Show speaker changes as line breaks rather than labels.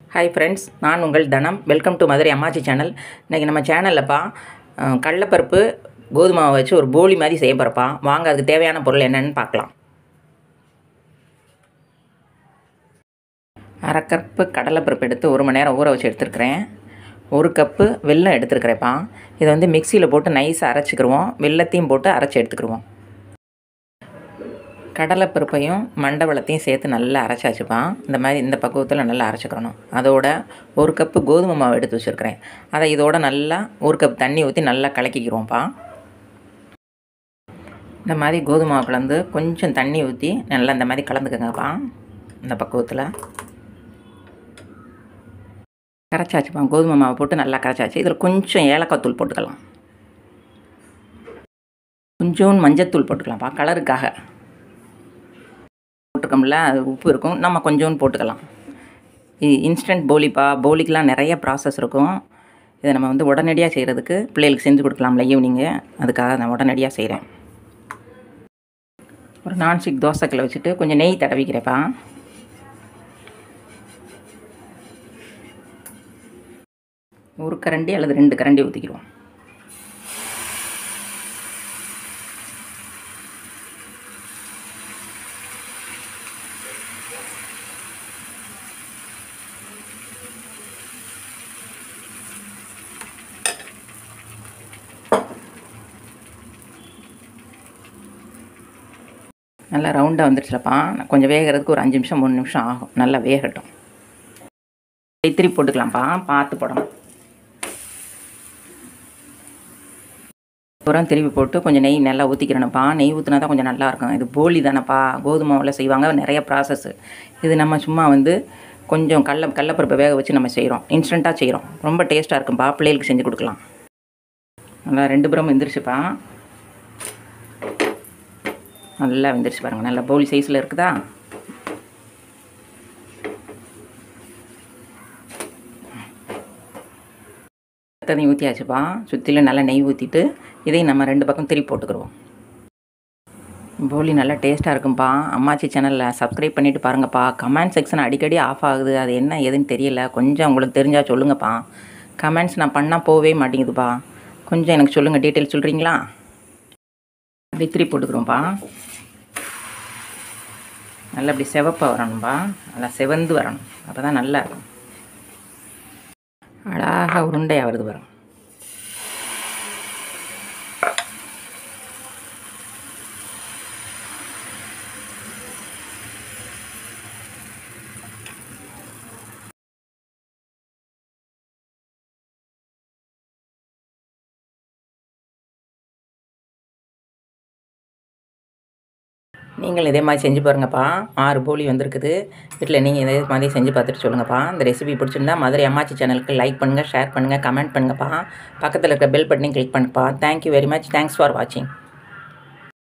hi friends நான் உங்கள் தனம் வெல்கம் டு மதுரை அம்மாச்சி சேனல் இன்றைக்கி நம்ம சேனல்லப்பா அஹ், கடலைப்பருப்பு கோதுமை மாவை வச்சு ஒரு போலி மாதிரி செய்ய போகிறப்பா வாங்க அதுக்கு தேவையான பொருள் என்னென்னு பார்க்கலாம் அரை கப்பு கடலைப்பருப்பு எடுத்து ஒரு மணி நேரம் ஊற வச்சு எடுத்துருக்கிறேன் ஒரு கப்பு வெல்லம் எடுத்துருக்கிறேன்ப்பா இதை வந்து மிக்சியில் போட்டு நைஸாக அரைச்சிக்கிருவோம் வெல்லத்தையும் போட்டு அரைச்சி எடுத்துக்கிருவோம் கடலைப்பருப்பையும் மண்டவளத்தையும் சேர்த்து நல்லா அரைச்சாச்சுப்பா இந்த மாதிரி இந்த பக்குவத்தில் நல்லா அரைச்சிக்கிறணும் அதோட ஒரு கப்பு கோதுமை மாவு எடுத்து வச்சுருக்கிறேன் அதை இதோட நல்லா ஒரு கப் தண்ணி ஊற்றி நல்லா கலக்கிக்கிறோம்ப்பா இந்த மாதிரி கோதுமை மாவு கலந்து கொஞ்சம் தண்ணி ஊற்றி நல்லா இந்த மாதிரி கலந்துக்கங்கப்பா இந்த பக்குவத்தில் கரைச்சாச்சுப்பா கோதுமை மாவு போட்டு நல்லா கரைச்சாச்சு இதில் கொஞ்சம் ஏலக்காய் தூள் போட்டுக்கலாம் கொஞ்சோண்டு மஞ்சத்தூள் போட்டுக்கலாம்ப்பா கலருக்காக போட்டிருக்கோம்ல அது உப்பு இருக்கும் நம்ம கொஞ்சோண்டு போட்டுக்கலாம் இன்ஸ்டன்ட் போலிப்பா போலிக்கெலாம் நிறைய ப்ராசஸ் இருக்கும் இதை நம்ம வந்து உடனடியாக செய்கிறதுக்கு பிள்ளைகளுக்கு செஞ்சு கொடுக்கலாம்ல ஈவினிங்கு அதுக்காக நான் உடனடியாக செய்கிறேன் ஒரு நான்ஸ்டிக் தோசைக்கல்லை வச்சுட்டு கொஞ்சம் நெய் தடவிக்கிறேப்பா ஒரு கரண்டி அல்லது ரெண்டு கரண்டி ஊற்றிக்கிடுவோம் நல்லா ரவுண்டாக வந்துருச்சுலப்பா கொஞ்சம் வேகிறதுக்கு ஒரு அஞ்சு நிமிஷம் மூணு நிமிஷம் ஆகும் நல்லா வேகட்டும் கைத்திரி போட்டுக்கலாம்ப்பா பார்த்து போடணும் அப்புறம் திருப்பி போட்டு கொஞ்சம் நெய் நல்லா ஊற்றிக்கிறேனப்பா நெய் ஊற்றினா தான் கொஞ்சம் நல்லாயிருக்கும் இது போலி தானேப்பா கோதுமை மாவில் செய்வாங்க நிறைய ப்ராசஸ்ஸு இது நம்ம சும்மா வந்து கொஞ்சம் கடல கடலப்பருப்பை வேக வச்சு நம்ம செய்கிறோம் இன்ஸ்டண்ட்டாக செய்கிறோம் ரொம்ப டேஸ்ட்டாக இருக்கும்ப்பா பிள்ளைகளுக்கு செஞ்சு கொடுக்கலாம் நல்லா ரெண்டு புறம் வெந்துருச்சுப்பா நல்லா வெந்துருச்சு பாருங்கள் நல்லா பவுல் சைஸில் இருக்குதா தண்ணி ஊற்றியாச்சுப்பா சுற்றிலும் நல்லா நெய் ஊற்றிட்டு இதையும் நம்ம ரெண்டு பக்கம் திருப்பி போட்டுக்கிடுவோம் போலி நல்லா டேஸ்ட்டாக இருக்கும்ப்பா அம்மாச்சி சேனலில் சப்ஸ்கிரைப் பண்ணிவிட்டு பாருங்கப்பா கமெண்ட் செக்ஷன் அடிக்கடி ஆஃப் ஆகுது அது என்ன ஏதுன்னு தெரியல கொஞ்சம் உங்களுக்கு தெரிஞ்சால் சொல்லுங்கப்பா கமெண்ட்ஸ் நான் பண்ணால் போகவே மாட்டேங்குதுப்பா கொஞ்சம் எனக்கு சொல்லுங்கள் டீட்டெயில் சொல்கிறீங்களா அப்படி திருப்பி போட்டுக்கிறோம்ப்பா நல்லா இப்படி செவப்பாக வரணும்பா நல்லா செவந்து வரணும் அப்போ தான் நல்லா இருக்கும் அழகாக உருண்டையாக வருது வரும் நீங்கள் இதே மாதிரி செஞ்சு பாருங்கப்பா ஆறு போலி வந்திருக்குது வீட்டில் நீங்கள் இதே மாதிரி செஞ்சு பார்த்துட்டு சொல்லுங்கப்பா இந்த ரெசிபி பிடிச்சிருந்தா மதுரை அம்மாச்சி சேனலுக்கு லைக் பண்ணுங்கள் ஷேர் பண்ணுங்கள் கமெண்ட் பண்ணுங்கப்பா பக்கத்தில் இருக்க பெல் பட்டனையும் கிளிக் பண்ணுங்கப்பா thank you very much thanks for வாட்சிங்